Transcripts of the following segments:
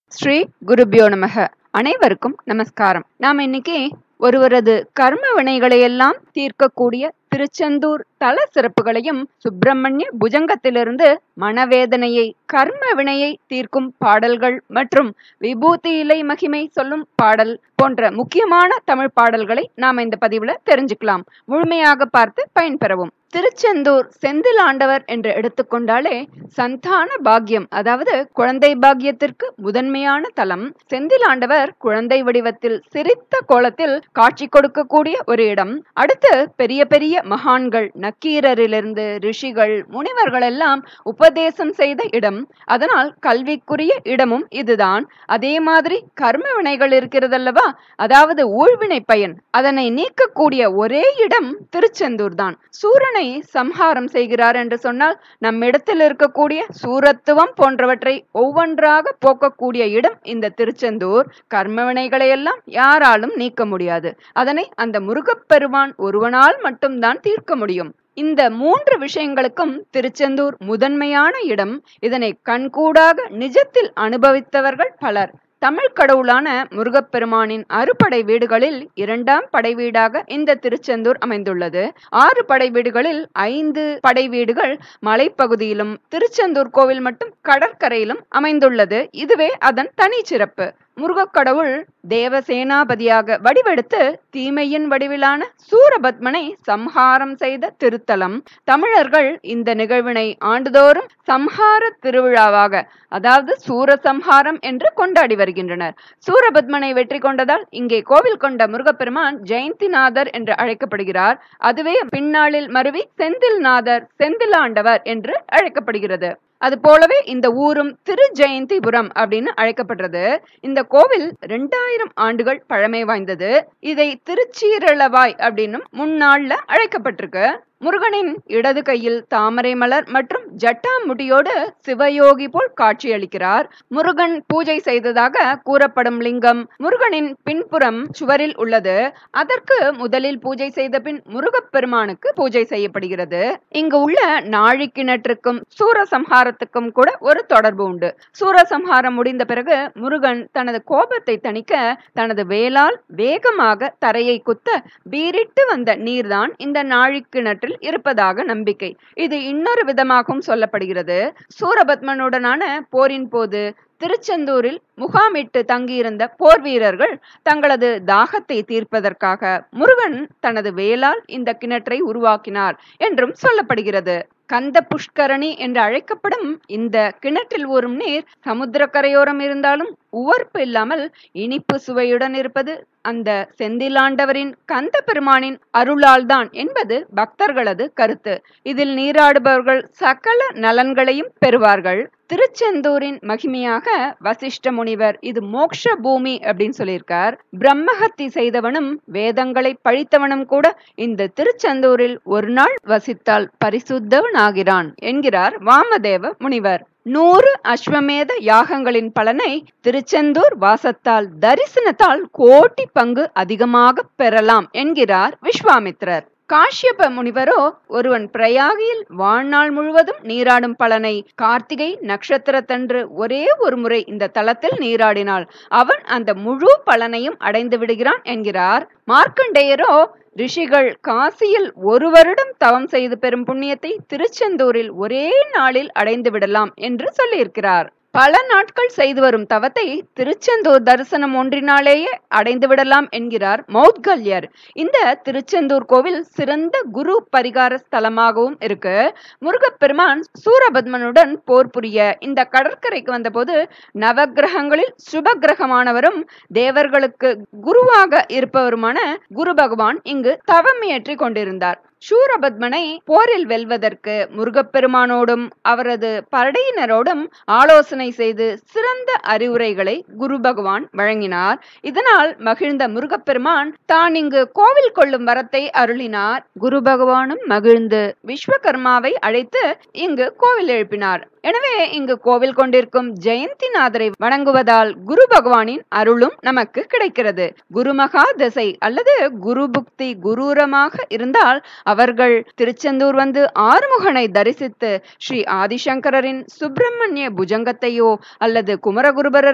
ஸ்ரீ குருபியோ நமக அனைவருக்கும் நமஸ்காரம் நாம இன்னைக்கு ஒருவரது கர்ம வினைகளை எல்லாம் தீர்க்கக்கூடிய திருச்செந்தூர் தல சிறப்புகளையும் சுப்பிரமணிய புஜங்கத்திலிருந்து மனவேதனையை கர்ம வினையை தீர்க்கும் பாடல்கள் மற்றும் விபூதி இலை மகிமை சொல்லும் பாடல் போன்ற முக்கியமான தமிழ் பாடல்களை நாம இந்த பதிவுல தெரிஞ்சுக்கலாம் முழுமையாக பார்த்து பயன்பெறவும் திருச்செந்தூர் செந்தில் ஆண்டவர் என்று எடுத்துக்கொண்டாலே சந்தான பாக்கியம் அதாவது குழந்தை பாக்கியத்திற்கு முதன்மையான தலம் செந்தில் ஆண்டவர் குழந்தை வடிவத்தில் சிரித்த கோலத்தில் காட்சி கொடுக்கக்கூடிய ஒரு இடம் அடுத்து பெரிய பெரிய மகான்கள் நக்கீரரிலிருந்து ரிஷிகள் முனிவர்கள் எல்லாம் உபதேசம் செய்த இடம் அதனால் கல்விக்குரிய இடமும் இதுதான் அதே மாதிரி கர்ம வினைகள் இருக்கிறதல்லவா அதாவது ஊழ்வினை பயன் அதனை நீக்கக்கூடிய ஒரே இடம் திருச்செந்தூர் தான் சூரனை சம்ஹாரம் செய்கிறார் என்று சொன்னால் நம்மிடத்தில் இருக்கக்கூடிய சூரத்துவம் போன்றவற்றை ஒவ்வொன்றாக போக்கக்கூடிய இடம் இந்த திருச்செந்தூர் கர்ம வினைகளை எல்லாம் யாராலும் நீக்க முடியாது அதனை அந்த முருகப்பெருமான் ஒருவனால் மட்டும்தான் தீர்க்க முடியும் இந்த மூன்று விஷயங்களுக்கும் திருச்செந்தூர் முதன்மையான இடம் இதனை கண்கூடாக நிஜத்தில் அனுபவித்தவர்கள் பலர் தமிழ் கடவுளான முருகப்பெருமானின் அறுபடை வீடுகளில் இரண்டாம் படை வீடாக இந்த திருச்செந்தூர் அமைந்துள்ளது ஆறு படை வீடுகளில் ஐந்து படை வீடுகள் மலைப்பகுதியிலும் திருச்செந்தூர் கோவில் மட்டும் கடற்கரையிலும் அமைந்துள்ளது இதுவே அதன் தனி சிறப்பு முருகக்கடவுள் தேவசேனாபதியாக வடிவெடுத்து தீமையின் வடிவிலான சூரபத்மனை சம்ஹாரம் செய்த திருத்தலம் தமிழர்கள் இந்த நிகழ்வினை ஆண்டுதோறும் சம்ஹார திருவிழாவாக அதாவது சூரசம்ஹாரம் என்று கொண்டாடி வருகின்றனர் சூரபத்மனை வெற்றி கொண்டதால் இங்கே கோவில் கொண்ட முருகப்பெருமான் ஜெயந்திநாதர் என்று அழைக்கப்படுகிறார் அதுவே பின்னாளில் மருவி செந்தில்நாதர் செந்திலாண்டவர் என்று அழைக்கப்படுகிறது அது போலவே இந்த ஊரும் திரு ஜெயந்திபுரம் அப்படின்னு அழைக்கப்படுறது இந்த கோவில் ரெண்டாயிரம் ஆண்டுகள் பழமை வாய்ந்தது இதை திருச்சீரளவாய் அப்படின்னு முன்னாள்ல அழைக்கப்பட்டிருக்கு முருகனின் இடது கையில் தாமரை மலர் மற்றும் ஜட்டா முடியோடு சிவயோகி போல் காட்சியளிக்கிறார் முருகன் பூஜை செய்ததாக கூறப்படும் லிங்கம் முருகனின் பின்புறம் சுவரில் உள்ளது அதற்கு முதலில் பூஜை செய்த பின் முருகப்பெருமானுக்கு பூஜை செய்யப்படுகிறது இங்கு உள்ள நாழிக்கிணற்றுக்கும் சூரசம்ஹாரத்துக்கும் கூட ஒரு தொடர்பு உண்டு சூரசம்ஹாரம் முடிந்த பிறகு முருகன் தனது கோபத்தை தணிக்க தனது வேலால் வேகமாக தரையை குத்த பீரிட்டு வந்த நீர்தான் இந்த நாழிக்கிணற்றில் இருப்பதாக நம்பிக்கை இது இன்னொரு விதமாகவும் சொல்லப்படுகிறது சூரபத்மனுடனான போரின் போது திருச்செந்தூரில் முகாமிட்டு தங்கியிருந்த போர் வீரர்கள் தங்களது தாகத்தை தீர்ப்பதற்காக முருகன் தனது வேலால் இந்த கிணற்றை உருவாக்கினார் என்றும் சொல்லப்படுகிறது கந்த புஷ்கரணி என்று அழைக்கப்படும் இந்த கிணற்றில் ஊறும் நீர் சமுத்திரக்கரையோரம் இருந்தாலும் உவர்ப்பு இல்லாமல் இனிப்பு சுவையுடன் இருப்பது அந்த செந்திலாண்டவரின் கந்த பெருமானின் அருளால் தான் என்பது பக்தர்களது கருத்து இதில் நீராடுபவர்கள் சகல நலன்களையும் பெறுவார்கள் திருச்செந்தூரின் மகிமையாக வசிஷ்ட முனிவர் இது மோக்ஷ பூமி அப்படின்னு சொல்லியிருக்கார் பிரம்மஹத்தி செய்தவனும் வேதங்களை பழித்தவனும் கூட இந்த திருச்செந்தூரில் ஒரு நாள் வசித்தால் பரிசுத்தவனாகிறான் என்கிறார் வாமதேவ முனிவர் நூறு அஸ்வமேத யாகங்களின் பலனை திருச்செந்தூர் வாசத்தால் தரிசனத்தால் கோட்டி பங்கு அதிகமாக பெறலாம் என்கிறார் விஸ்வாமித்ரர் காஷ்யப முனிவரோ ஒருவன் பிரயாகியில் வாழ்நாள் முழுவதும் நீராடும் பலனை கார்த்திகை நட்சத்திரத்தன்று ஒரே ஒரு முறை இந்த தலத்தில் நீராடினால் அவன் அந்த முழு பலனையும் அடைந்து விடுகிறான் என்கிறார் மார்க்கண்டேயரோ ரிஷிகள் காசியில் ஒரு வருடம் தவம் செய்து பெறும் புண்ணியத்தை திருச்செந்தூரில் ஒரே நாளில் அடைந்து விடலாம் என்று சொல்லியிருக்கிறார் பல நாட்கள் செய்து வரும் தவத்தை திருச்செந்தூர் தரிசனம் ஒன்றினாலேயே அடைந்து விடலாம் என்கிறார் மௌத்கல்யர் இந்த திருச்செந்தூர் கோவில் சிறந்த குரு பரிகார ஸ்தலமாகவும் இருக்கு முருகப்பெருமான் சூரபத்மனுடன் போர் புரிய இந்த கடற்கரைக்கு வந்தபோது நவகிரகங்களில் சுப கிரகமானவரும் தேவர்களுக்கு குருவாக இருப்பவருமான குரு பகவான் இங்கு தவமியற்றி கொண்டிருந்தார் சூரபத்மனை போரில் வெல்வதற்கு முருகப்பெருமானோடும் அவரது படையினரோடும் ஆலோசனை செய்து சிறந்த அறிவுரைகளை குரு பகவான் வழங்கினார் இதனால் மகிழ்ந்த முருகப்பெருமான் தான் இங்கு கோவில் கொள்ளும் வரத்தை அருளினார் குரு பகவானும் மகிழ்ந்து விஸ்வகர்மாவை அழைத்து இங்கு கோவில் எழுப்பினார் எனவே இங்கு கோவில் கொண்டிருக்கும் ஜெயந்திநாதரை வணங்குவதால் குரு பகவானின் அருளும் நமக்கு கிடைக்கிறது குருமகா திசை அல்லது குரு புக்தி குரூரமாக இருந்தால் அவர்கள் திருச்செந்தூர் வந்து ஆறுமுகனை தரிசித்து ஸ்ரீ ஆதிசங்கரரின் சுப்பிரமணிய புஜங்கத்தையோ அல்லது குமரகுருபரரின்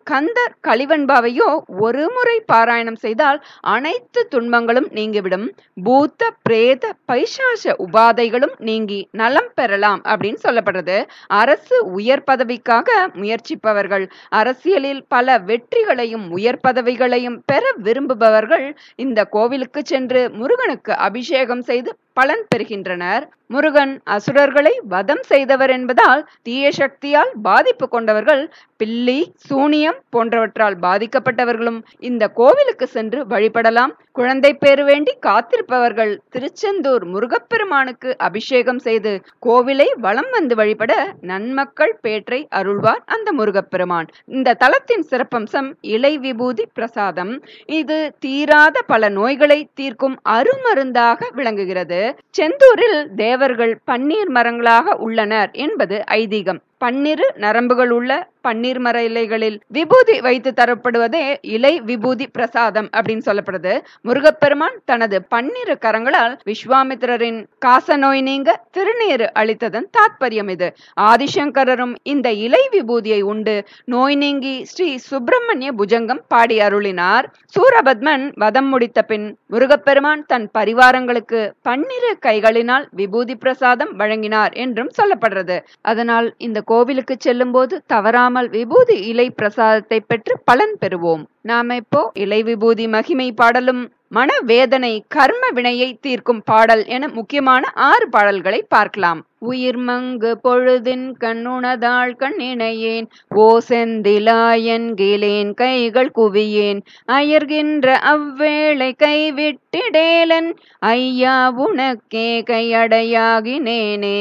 கந்தர் கலிவன்பாவையோ ஒரு முறை பாராயணம் செய்தால் அனைத்து துன்பங்களும் நீங்கிவிடும் பூத்த பிரேத பைசாச உபாதைகளும் நீங்கி நலம் பெறலாம் அப்படின்னு சொல்லப்படுறது அரசு உயர் பதவிக்காக முயற்சிப்பவர்கள் அரசியலில் பல வெற்றிகளையும் உயர் பதவிகளையும் பெற விரும்புபவர்கள் இந்த கோவிலுக்கு சென்று முருகனுக்கு அபிஷேகம் செய்து பலன் பெறுகின்றனர் முருகன் அசுரர்களை வதம் செய்தவர் என்பதால் தீய சக்தியால் பாதிப்பு கொண்டவர்கள் பில்லி சூனியம் போன்றவற்றால் பாதிக்கப்பட்டவர்களும் இந்த கோவிலுக்கு சென்று வழிபடலாம் குழந்தை பேறு வேண்டி காத்திருப்பவர்கள் திருச்செந்தூர் முருகப்பெருமானுக்கு அபிஷேகம் செய்து கோவிலை வலம் வந்து வழிபட நன்மக்கள் பேற்றை அருள்வார் அந்த முருகப்பெருமான் இந்த தலத்தின் சிறப்பம்சம் இலை விபூதி பிரசாதம் இது தீராத பல நோய்களை தீர்க்கும் அருமருந்தாக விளங்குகிறது செந்தூரில் தேவர்கள் பன்னீர் மரங்களாக உள்ளனர் என்பது ஐதீகம் பன்னிரு நரம்புகள் உள்ள பன்னீர் மர இலைகளில் விபூதி வைத்து தரப்படுவதே இலை விபூதி பிரசாதம் அப்படின்னு சொல்லப்படுது முருகப்பெருமான் தனது பன்னிரு கரங்களால் விஸ்வாமித்திரரின் காச நோய் நீங்க திருநீர் அளித்ததன் தாத்பரியம் இது ஆதிசங்கரரும் இந்த இலை விபூதியை உண்டு நோய் நீங்கி ஸ்ரீ சுப்பிரமணிய புஜங்கம் பாடி அருளினார் சூரபத்மன் வதம் முடித்த பின் முருகப்பெருமான் தன் பரிவாரங்களுக்கு பன்னிரு கைகளினால் விபூதி பிரசாதம் வழங்கினார் என்றும் சொல்லப்படுறது அதனால் இந்த கோவிலுக்கு செல்லும் போது தவறாமல் விபூதி இலை பிரசாதத்தை பெற்று பலன் பெறுவோம் நாம இப்போ இலை விபூதி மகிமை பாடலும் மனவேதனை கர்ம வினையை தீர்க்கும் பாடல் என முக்கியமான ஆறு பாடல்களை பார்க்கலாம் உயிர் மங்கு பொழுதின் கண்ணுணதாள் கண்ணினையேன் ஓ செந்திலாயன் கிலேன் கைகள் குவியேன் அயர்கின்ற அவ்வேளை கைவிட்டிடேலன் ஐயா உனக்கே கையடையாகினேனே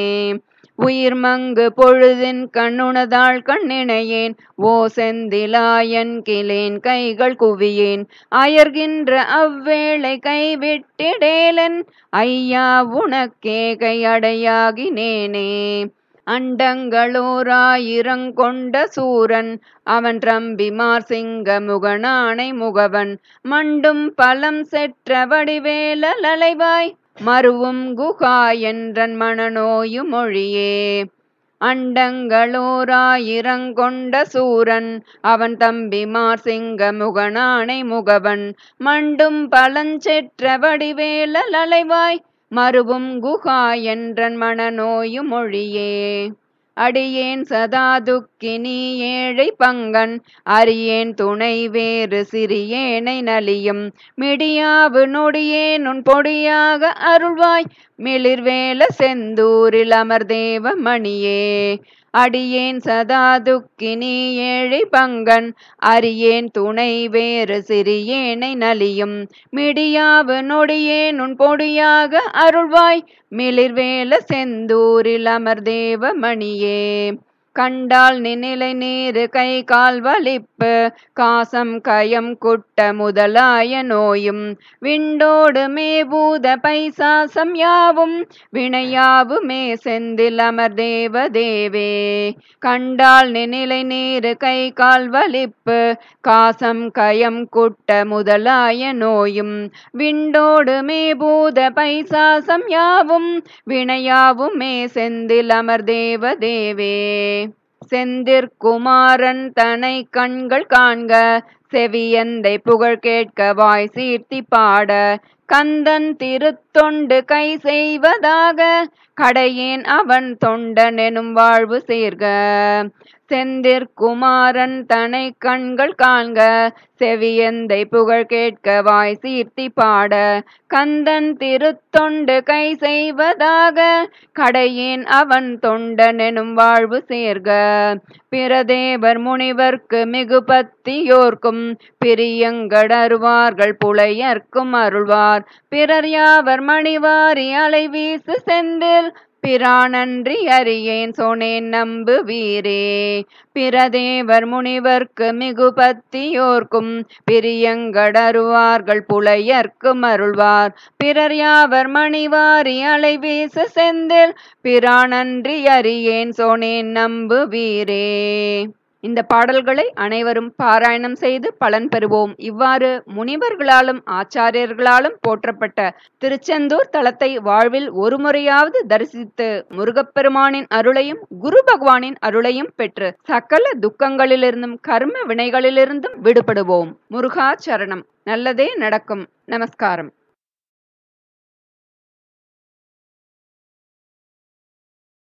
உயிர் மங்கு பொழுதின் கண்ணுணதாள் கண்ணினையேன் ஓ செந்திலாயன் கிளேன் கைகள் குவியேன் அயர்கின்ற அவ்வேளை கைவிட்டிடேலன் ஐயா உனக்கே கையடையாகினேனே அண்டங்களோராயிரங்கொண்ட சூரன் அவன் ரம்பிமார் சிங்க முகனானை முகவன் மண்டும் பலம் செற்ற வடிவேல அலைவாய் மருவும் குகா என்றன் மனநோயும் மொழியே அண்டங்களோராயிரங்கொண்ட சூரன் அவன் தம்பிமார் சிங்க முகனானை முகவன் மண்டும் பலஞ்செற்ற வடிவேல அலைவாய் மருவும் குகா என்றன் மனநோயும் மொழியே அடியேன் சதா துக்கினி ஏழை பங்கன் அரியேன் துணை வேறு சிறியேனை நலியும் மிடியாவு நொடியேன் உன் பொடியாக அருள்வாய் மிளிர்வேல செந்தூரில் அமர்தேவ மணியே அடியேன் சதா துக்கினி ஏழை பங்கன் அரியேன் துணை வேறு சிறியேனை நலியும் மிடியாவு நொடியேன் உன் பொடியாக அருள்வாய் மிளிர்வேல செந்தூரில் அமர்தேவ மணியே கண்டால் நினிலை நீரு கை கால் வலிப்பு காசம் கயம் குட்ட முதலாய நோயும் விண்டோடு மேபூத பைசாசம் யாவும் வினையாவுமே செந்தில் அமர்தேவ தேவே கண்டால் நினிலை நீரு கை கால் வலிப்பு காசம் கயம் குட்ட முதலாய நோயும் விண்டோடு மேபூத பைசாசம் யாவும் வினையாவுமே செந்தில் அமர்தேவ தேவே செந்திற்குமாரன் தனை கண்கள் காண்க செவியந்தை புகழ் கேட்க வாய் சீர்த்தி பாட கந்தன் திருத்தொண்டு கை செய்வதாக கடையேன் அவன் தொண்டனெனும் வாழ்வு சேர்க செந்திற்குமாரன் தனை கண்கள் காண்க செவியந்தை புகழ் கேட்க வாய் சீர்த்தி பாட கந்தன் திருத்தொண்டு கை செய்வதாக கடையேன் அவன் தொண்டனெனும் வாழ்வு சேர்க பிரதேவர் முனிவர்க்கு மிகு பத்தியோர்க்கும் பிரியங்கடருவார்கள் புலையர்க்கும் அருள்வார் பிறர் யாவர் மணிவாரி அலை வீசு செந்தில் பிரானன்றி அறியேன் சொனேன் நம்பு வீரே பிரதேவர் முனிவர்க்கு மிகு பத்தியோர்க்கும் பிரியங்கடருவார்கள் புலையர்க்கும் அருள்வார் பிறர் யாவர் மணிவாரி அலை வீசு செந்தில் பிரானன்றி அறியேன் சொனேன் நம்பு வீரே இந்த பாடல்களை அனைவரும் பாராயணம் செய்து பலன் பெறுவோம் இவ்வாறு முனிவர்களாலும் ஆச்சாரியர்களாலும் போற்றப்பட்ட திருச்செந்தூர் தலத்தை வாழ்வில் ஒருமுறையாவது தரிசித்து முருகப்பெருமானின் அருளையும் குரு பகவானின் அருளையும் பெற்று சகல துக்கங்களிலிருந்தும் கர்ம வினைகளிலிருந்தும் விடுபடுவோம் முருகா சரணம் நல்லதே நடக்கும் நமஸ்காரம்